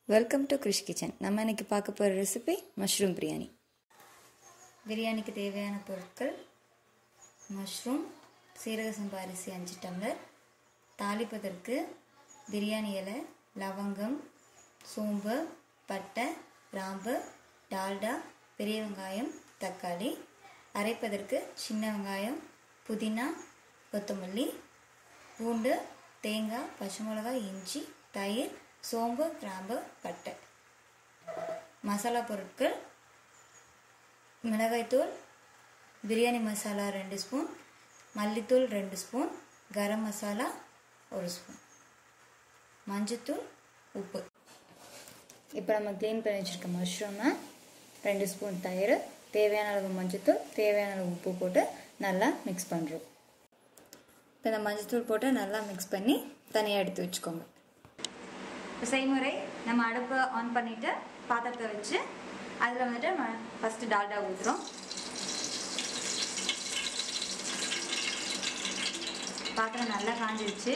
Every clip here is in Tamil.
வெல்கம் டு கிரிஷ் கிச்சன் நம்ம இன்னைக்கு பார்க்க போகிற ரெசிபி மஷ்ரூம் பிரியாணி பிரியாணிக்கு தேவையான பொருட்கள் மஷ்ரூம் சீரக சம்பா அரிசி அஞ்சு டம்ளர் தாளிப்பதற்கு பிரியாணி இலை லவங்கம் சோம்பு பட்டை கிராம்பு டால்டா பெரிய வெங்காயம் தக்காளி அரைப்பதற்கு சின்ன வெங்காயம் புதினா கொத்தமல்லி பூண்டு தேங்காய் பச்சை மிளகாய் இஞ்சி தயிர் சோம்பு கிராம்பு பட்டை மசாலா பொருட்கள் மிளகாய்த்தூள் பிரியாணி மசாலா ரெண்டு ஸ்பூன் மல்லித்தூள் ரெண்டு ஸ்பூன் கரம் மசாலா ஒரு ஸ்பூன் மஞ்சத்தூள் உப்பு இப்போ நம்ம க்ளீன் பண்ணி வச்சுருக்க மஷ்ரூமை ரெண்டு ஸ்பூன் தயிர் தேவையான அளவு மஞ்சத்தூள் தேவையான அளவு உப்பு போட்டு நல்லா மிக்ஸ் பண்ணுறோம் இப்போ இந்த மஞ்சத்தூள் போட்டு நல்லா மிக்ஸ் பண்ணி தனியாக எடுத்து வச்சுக்கோங்க இப்போ செய்முறை நம்ம அடுப்பை ஆன் பண்ணிவிட்டு பாத்திரத்தை வச்சு அதில் வந்துட்டு நம்ம ஃபஸ்ட்டு டால்டா ஊற்றுறோம் பாத்திரம் நல்லா காஞ்சிருச்சு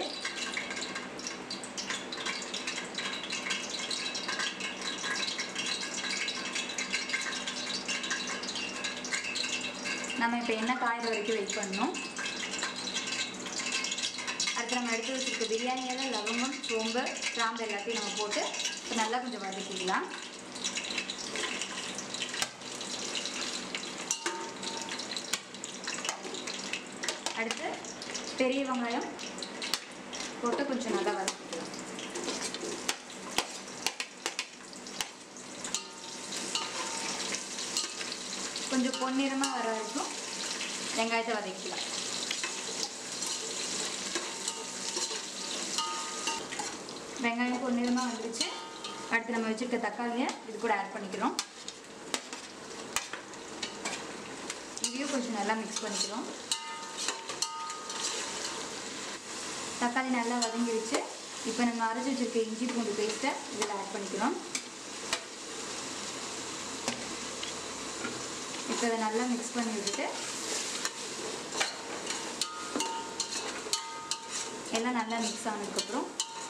நம்ம இப்போ என்ன காயிற வரைக்கும் வெயிட் பண்ணணும் அடுத்து நம்ம எடுத்து வச்சுருக்க பிரியாணி எல்லாம் லவங்கம் சோம்பு கிராம்பு எல்லாத்தையும் நம்ம போட்டு இப்போ நல்லா கொஞ்சம் வதக்கிக்கலாம் அடுத்து பெரிய வெங்காயம் போட்டு கொஞ்சம் நல்லா வதக்கிக்கலாம் கொஞ்சம் பொன்னிறமாக வர வரைக்கும் வெங்காயத்தை வதக்கிக்கலாம் வெங்காயம் பொன்னிறமாக வந்துருச்சு அடுத்து நம்ம வச்சுருக்க தக்காளியை இது கூட ஆட் பண்ணிக்கிறோம் இதையும் கொஞ்சம் நல்லா மிக்ஸ் பண்ணிக்கிறோம் தக்காளி நல்லா வதங்கிடுச்சு இப்போ நம்ம அரைச்சி வச்சுருக்க இஞ்சி பூண்டு பேஸ்ட்டை இதில் ஆட் பண்ணிக்கிறோம் இப்போ இதை நல்லா மிக்ஸ் பண்ணி விட்டுட்டு எல்லாம் நல்லா மிக்ஸ் ஆனதுக்கப்புறம்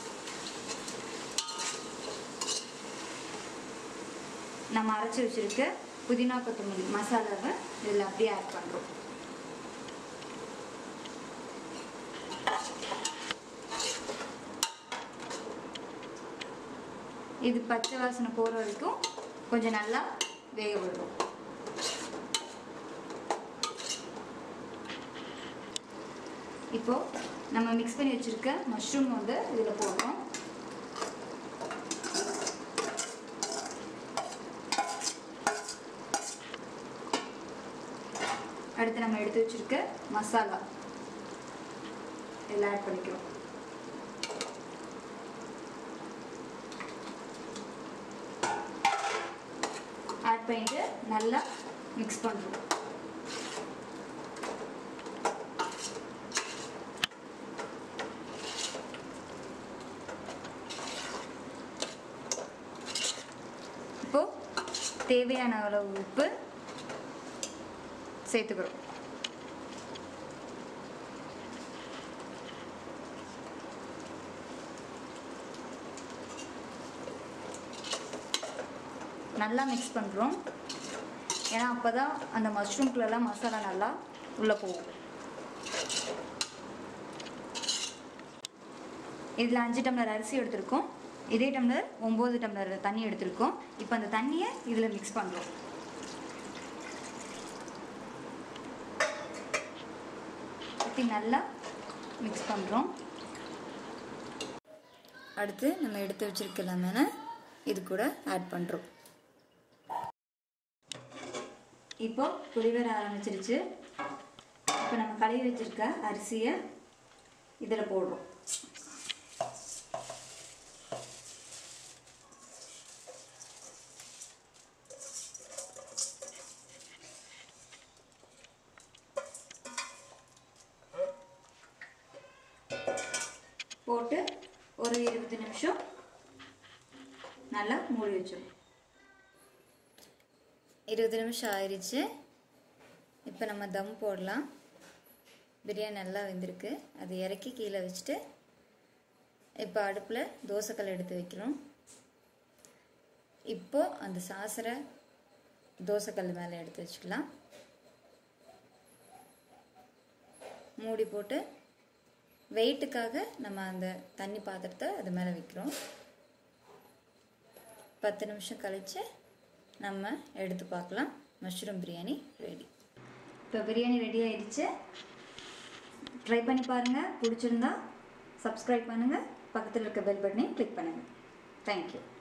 நம்ம அரைச்சி வச்சுருக்க புதினா கொத்தமல்லி மசாலாவை இதில் அப்படியே ஆட் பண்ணுறோம் இது பச்சை வாசனை போகிற வரைக்கும் கொஞ்சம் நல்லா வேக விடுறோம் இப்போது நம்ம மிக்ஸ் பண்ணி வச்சுருக்க மஷ்ரூம் வந்து இதில் போடுறோம் அடுத்து நம்ம எடுத்து வச்சிருக்க மசாலா இதில் ஆட் பண்ணிக்கிறோம் ஆட் பண்ணிட்டு நல்லா மிக்ஸ் பண்ணுறோம் இப்போ தேவையான அளவு உப்பு சேர்த்துக்கிறோம் நல்லா மிக்ஸ் பண்ணுறோம் ஏன்னா அப்போ தான் அந்த மஷ்ரூம்குள்ளெல்லாம் மசாலா நல்லா உள்ளே போகும் இதில் அஞ்சு டம்ளர் அரிசி எடுத்திருக்கோம் இதே டம்ளர் ஒம்பது டம்ளர் தண்ணி எடுத்திருக்கோம் இப்போ அந்த தண்ணியை இதில் மிக்ஸ் பண்ணுறோம் ஊற்றி நல்லா மிக்ஸ் பண்ணுறோம் அடுத்து நம்ம எடுத்து வச்சிருக்க லெமனை இது கூட ஆட் பண்ணுறோம் இப்போ கொதி வர ஆரம்பிச்சிருச்சு இப்போ நம்ம கழுவி வச்சிருக்க அரிசியை இதில் போடுறோம் போட்டு ஒரு இருபது நிமிஷம் நல்லா மூடி வச்சிடும் இருபது நிமிஷம் ஆயிடுச்சு இப்போ நம்ம தம் போடலாம் பிரியாணி நல்லா வெந்திருக்கு அது இறக்கி கீழே வச்சுட்டு இப்போ அடுப்பில் தோசைக்கல் எடுத்து வைக்கிறோம் இப்போ அந்த சாசரை தோசைக்கல் மேலே எடுத்து வச்சுக்கலாம் மூடி போட்டு வெயிட்டுக்காக நம்ம அந்த தண்ணி பாத்திரத்தை அது மேலே வைக்கிறோம் பத்து நிமிஷம் கழித்து நம்ம எடுத்து பார்க்கலாம் மஷ்ரூம் பிரியாணி ரெடி இப்போ பிரியாணி ரெடி ஆயிடுச்சு ட்ரை பண்ணி பாருங்கள் பிடிச்சிருந்தா சப்ஸ்கிரைப் பண்ணுங்கள் பக்கத்தில் இருக்க பெல் பட்டனையும் கிளிக் பண்ணுங்கள் தேங்க்யூ